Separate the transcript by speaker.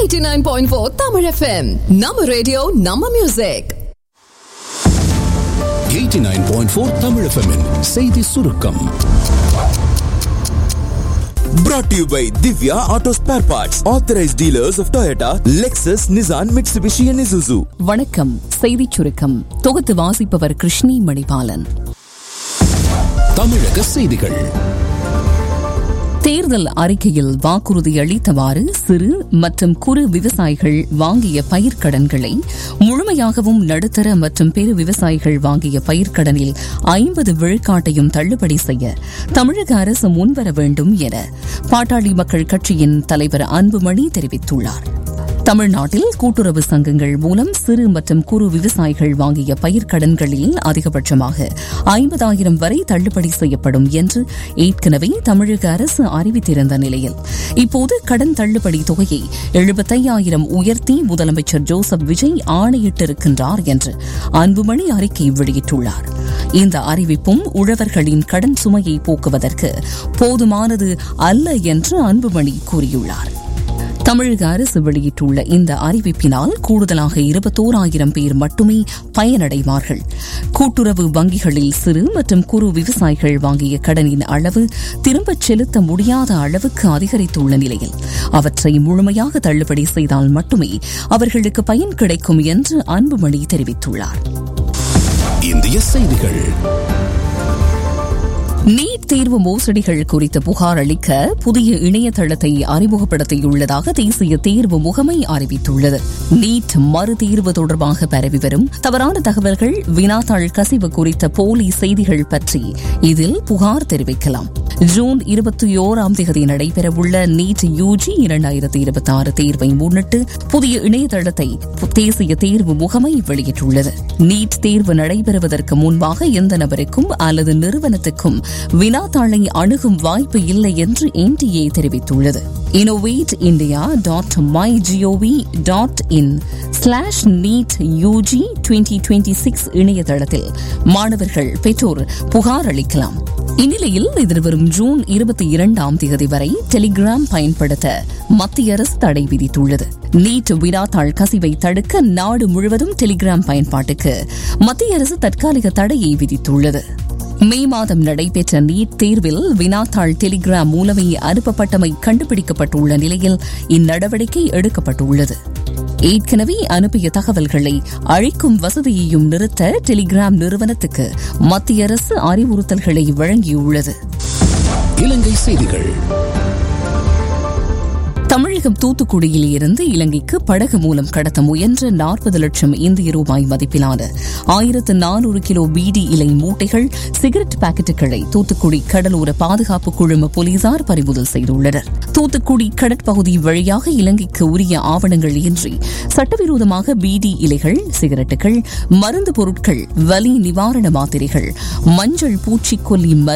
Speaker 1: 89.4 Tamil FM. Nama radio, Nama music.
Speaker 2: 89.4 Tamil FM -இன் செய்தி சுருக்கம்
Speaker 3: Brought to you by Divya Auto Spare Parts, authorized dealers of Toyota, Lexus, Nissan, Mitsubishi, and Isuzu.
Speaker 4: வணக்கம் செய்திச் சுருக்கம் தொகுத்து வாசிப்பவர் கிருஷ்ணி மணிபாலன்
Speaker 2: தமிழக செய்திகள்
Speaker 4: தேர்தல் அறிக்கையில் வாக்குறுதி அளித்தவாறு சிறு மற்றும் குறு விவசாயிகள் வாங்கிய பயிர்க்கடன்களை முழுமையாகவும் நடுத்தர மற்றும் பெரு விவசாயிகள் வாங்கிய பயிர்க்கடனில் ஐம்பது விழுக்காட்டையும் தள்ளுபடி செய்ய தமிழக அரசு முன்வர வேண்டும் என பாட்டாளி மக்கள் கட்சியின் தலைவர் அன்புமணி தெரிவித்துள்ளார் தமிழ்நாட்டில் கூட்டுறவு சங்கங்கள் மூலம் சிறு மற்றும் குறு விவசாயிகள் வாங்கிய பயிர்க்கடன்களில் அதிகபட்சமாக ஐம்பதாயிரம் வரை தள்ளுபடி செய்யப்படும் என்று ஏற்கனவே தமிழக அரசு அறிவித்திருந்த நிலையில் இப்போது கடன் தள்ளுபடி தொகையை எழுபத்தையாயிரம் உயர்த்தி முதலமைச்சர் ஜோசப் விஜய் ஆணையிட்டிருக்கின்றார் என்று அன்புமணி அறிக்கை வெளியிட்டுள்ளார் இந்த அறிவிப்பும் உழவர்களின் கடன் சுமையை போக்குவதற்கு போதுமானது அல்ல என்று அன்புமணி கூறியுள்ளார் தமிழக அரசு வெளியிட்டுள்ள இந்த அறிவிப்பினால் கூடுதலாக இருபத்தோராயிரம் பேர் மட்டுமே பயனடைவார்கள் கூட்டுறவு வங்கிகளில் சிறு மற்றும் குறு விவசாயிகள் வாங்கிய கடனின் அளவு திரும்பச் செலுத்த முடியாத அளவுக்கு அதிகரித்துள்ள நிலையில் அவற்றை முழுமையாக தள்ளுபடி செய்தால் மட்டுமே அவர்களுக்கு பயன் கிடைக்கும் என்று அன்புமணி தெரிவித்துள்ளார்
Speaker 2: இந்திய செய்திகள்
Speaker 4: நீட் தேர்வு மோசடிகள் குறித்து புகார் அளிக்க புதிய இணையதளத்தை அறிமுகப்படுத்தியுள்ளதாக தேசிய தேர்வு முகமை அறிவித்துள்ளது நீட் மறுதேர்வு தொடர்பாக பரவி வரும் தவறான தகவல்கள் வினாத்தாள் கசிவு குறித்த போலி செய்திகள் பற்றி இதில் புகார் தெரிவிக்கலாம் ஜூன் இருபத்தி ஓராம் தேதி நடைபெறவுள்ள நீட் யூஜி இரண்டாயிரத்தி இருபத்தி ஆறு தேர்வை முன்னிட்டு புதிய இணையதளத்தை தேசிய தேர்வு முகமை வெளியிட்டுள்ளது நீட் தேர்வு நடைபெறுவதற்கு முன்பாக எந்த நபருக்கும் அல்லது நிறுவனத்துக்கும் வினாத்தாளை அணுகும் வாய்ப்பு இல்லை என்று என்டிஏ தெரிவித்துள்ளது innovate India dot my GOV dot in slash NEET UG twenty twenty six இணையதளத்தில் மாணவர்கள் பெற்றோர் புகார் அளிக்கலாம் இந்நிலையில் எதிர்வரும் ஜூன் இருபத்தி இரண்டாம் தேதி வரை டெலிகிராம் பயன்படுத்த மத்திய அரசு தடை விதித்துள்ளது நீட் வினாத்தாள் கசிவை தடுக்க நாடு முழுவதும் டெலிகிராம் பயன்பாட்டுக்கு மத்திய அரசு தற்காலிக தடையை விதித்துள்ளது மே மாதம் நடைபெற்ற நீட் தேர்வில் வினாத்தாள் டெலிகிராம் மூலமே அனுப்பப்பட்டமை கண்டுபிடிக்கப்பட்டுள்ள நிலையில் இந்நடவடிக்கை எடுக்கப்பட்டுள்ளது ஏற்கனவே அனுப்பிய தகவல்களை அழிக்கும் வசதியையும் நிறுத்த டெலிகிராம் நிறுவனத்துக்கு மத்திய அரசு அறிவுறுத்தல்களை வழங்கியுள்ளது
Speaker 2: இலங்கை செய்திகள்
Speaker 4: தமிழகம் தூத்துக்குடியில் இருந்து இலங்கைக்கு படகு மூலம் கடத்த முயன்ற நாற்பது லட்சம் இந்திய ரூபாய் மதிப்பிலான ஆயிரத்து நானூறு கிலோ பீடி இலை மூட்டைகள் சிகரெட் பாக்கெட்டுகளை தூத்துக்குடி கடலோர பாதுகாப்பு குழும போலீசார் பறிமுதல் செய்துள்ளனர் தூத்துக்குடி கடற்பகுதி வழியாக இலங்கைக்கு உரிய ஆவணங்கள் இன்றி சட்டவிரோதமாக பீடி இலைகள் சிகரெட்டுகள் மருந்து பொருட்கள் வலி நிவாரண மாத்திரைகள் மஞ்சள் பூச்சிக்கொல்லி